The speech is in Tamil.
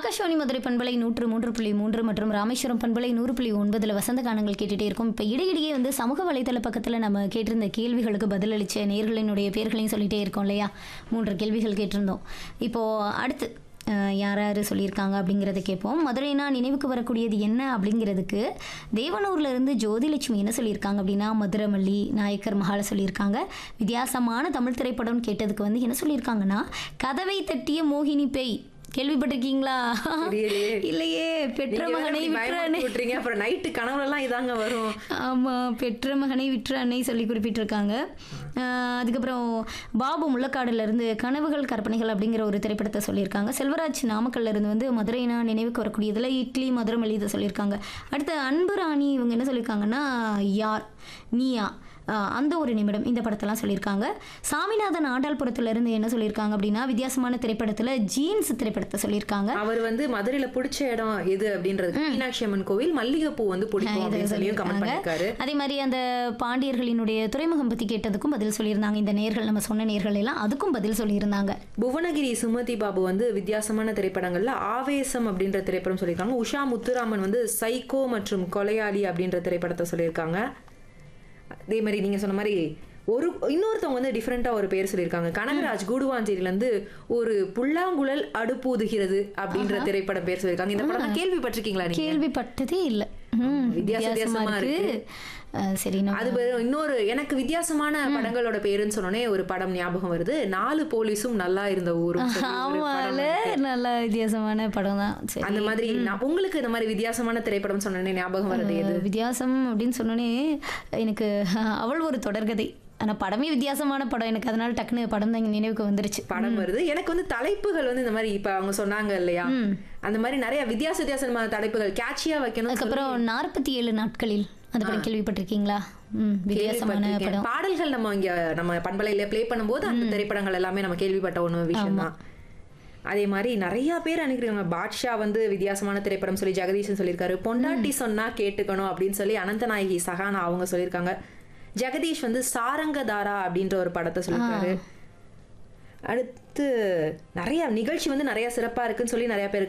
ஆகாஷவாணி மதுரை பண்பலை நூற்று மூன்று புள்ளி மூன்று மற்றும் ராமேஸ்வரம் பண்பலை நூறு புள்ளி ஒன்பதுல வசந்த கானங்கள் கேட்டுட்டே இருக்கும் இப்போ இடையிடையே வந்து சமூக வலைதள பக்கத்தில் நம்ம கேட்டிருந்த கேள்விகளுக்கு பதிலளிச்ச நேர்களினுடைய பேர்களையும் சொல்லிட்டே இருக்கோம் இல்லையா மூன்று கேள்விகள் கேட்டிருந்தோம் இப்போ அடுத்து அஹ், யார் யார் சொல்லியிருக்காங்க அப்படிங்கிறத கேட்போம் மதுரைனா நினைவுக்கு வரக்கூடியது என்ன அப்படிங்கிறதுக்கு தேவனூர்ல இருந்து ஜோதிலட்சுமி என்ன சொல்லியிருக்காங்க அப்படின்னா மதுரமல்லி நாயக்கர் மகால சொல்லியிருக்காங்க வித்தியாசமான தமிழ் படம் கேட்டதுக்கு வந்து என்ன சொல்லியிருக்காங்கன்னா கதவை தட்டிய மோகினி பேய் கேள்விப்பட்டிருக்கீங்களா தெரியலையே. இல்லையே பெற்ற நீங்க வேற மகனை இப்படி விற்ற பயமுறுத்தி அன்னை விட்டுறீங்க அப்புறம் நைட்டு கனவுல எல்லாம் இதாங்க வரும் ஆமா பெற்ற மகனை விற்ற அன்னை சொல்லி குறிப்பிட்டிருக்காங்க ஆஹ் அதுக்கப்புறம் பாபு முள்ளக்காடுல இருந்து கனவுகள் கற்பனைகள் அப்படிங்கிற ஒரு திரைப்படத்தை சொல்லியிருக்காங்க செல்வராஜ் நாமக்கல்ல இருந்து வந்து மதுரைனா நினைவுக்கு வரக்கூடியதுல இட்லி மதுரம் எழுத சொல்லியிருக்காங்க அடுத்து அன்பு ராணி இவங்க என்ன சொல்லியிருக்காங்கன்னா யார் நீயா ஆஹ் அந்த ஒரு நிமிடம் இந்த படத்தெல்லாம் சொல்லியிருக்காங்க சாமிநாதன் ஆண்டாள்புரத்துல இருந்து என்ன சொல்லியிருக்காங்க அப்படின்னா வித்தியாசமான திரைப்படத்துல ஜீன்ஸ் திரைப்படத்தை சொல்லியிருக்காங்க அவர் வந்து மதுரையில பிடிச்ச இடம் எது அப்படின்றது மீனாட்சி அம்மன் கோவில் மல்லிகைப்பூ வந்து பிடிக்கும் இதை அப்படின்னு சொல்லியும் கமெண்ட் பண்ணிருக்காரு அதே மாதிரி அந்த பாண்டியர்களினுடைய துறைமுகம் பத்தி கேட்டதுக்கும் பதில் சொல்லியிருந்தாங்க இந்த நேர்கள் நம்ம சொன்ன நேர்கள் எல்லாம் அதுக்கும் பதில் சொல்லியிருந்தாங்க புவனகிரி சுமதி பாபு வந்து வித்தியாசமான திரைப்படங்கள்ல ஆவேசம் அப்படின்ற திரைப்படம் சொல்லியிருக்காங்க உஷா முத்துராமன் வந்து சைக்கோ மற்றும் கொலையாளி அப்படின்ற திரைப்படத்தை சொல்லியிருக்காங்க அதே மாதிரி நீங்க சொன்ன மாதிரி ஒரு இன்னொருத்தவங்க வந்து டிஃப்ரெண்டா ஒரு பேர் சொல்லியிருக்காங்க கனகராஜ் கூடுவாஞ்சேரியில இருந்து ஒரு புல்லாங்குழல் அடுப்பூதுகிறது அப்படின்ற திரைப்படம் பேர் சொல்லியிருக்காங்க இந்த படம் கேள்விப்பட்டிருக்கீங்களா நீங்க கேள்விப்பட்டதே இல்லை ம், வித்தியாச வித்தியாசமா வித்தியாசமா இருக்கு அஹ் சரி நம்ம அது வேற இன்னொரு எனக்கு வித்தியாசமான படங்களோட பேருன்னு சொன்னோனே ஒரு படம் ஞாபகம் வருது நாலு போலீஸும் நல்லா இருந்த ஊரும் சொல்லி ஒரு படம் ஆமால நல்ல வித்தியாசமான படம் தான் சரி அந்த மாதிரி நான் உங்களுக்கு இந்த மாதிரி வித்தியாசமான திரைப்படம் சொன்னேனே ஞாபகம் வருது எது அஹ் வித்தியாசம் அப்படின்னு சொன்னோன்னே எனக்கு அவள் ஒரு தொடர்கதை ஆனா படமே வித்தியாசமான படம் எனக்கு அதனால டக்குன்னு படம் தான் நினைவுக்கு வந்துருச்சு படம் வருது எனக்கு வந்து தலைப்புகள் வந்து இந்த மாதிரி இப்ப அவங்க சொன்னாங்க இல்லையா அந்த மாதிரி நிறைய வித்தியாச வித்தியாசமான தலைப்புகள் கேட்சியா வைக்கணும் அதுக்கப்புறம் நாற்பத்தி ஏழு நாட்களில் அந்த படம் கேள்விப்பட்டிருக்கீங்களா ம் வித்தியாசமான கேள்விப்பட்டிருக்கேன். படம் பாடல்கள் நம்ம இங்க நம்ம பண்பலையில ப்ளே பண்ணும்போது அந்த திரைப்படங்கள் எல்லாமே நம்ம கேள்விப்பட்ட ஒண்ணு விஷயம் தான் அதே மாதிரி நிறைய பேர் அனுப்பிருக்காங்க பாட்ஷா வந்து வித்தியாசமான திரைப்படம் சொல்லி ஜெகதீஷன் சொல்லியிருக்காரு பொண்டாட்டி சொன்னா கேட்டுக்கணும் அப்படின்னு சொல்லி அனந்தநாயகி சஹானா அவங்க சொல்லியிருக்காங்க ஜெகதீஷ் வந்து சாரங்கதாரா அப்படின்ற ஒரு படத்தை சொல்லியிருக்காரு அடுத்து நிறைய நிகழ்ச்சி வந்து நிறைய சிறப்பா இருக்குன்னு சொல்லி நிறைய பேர்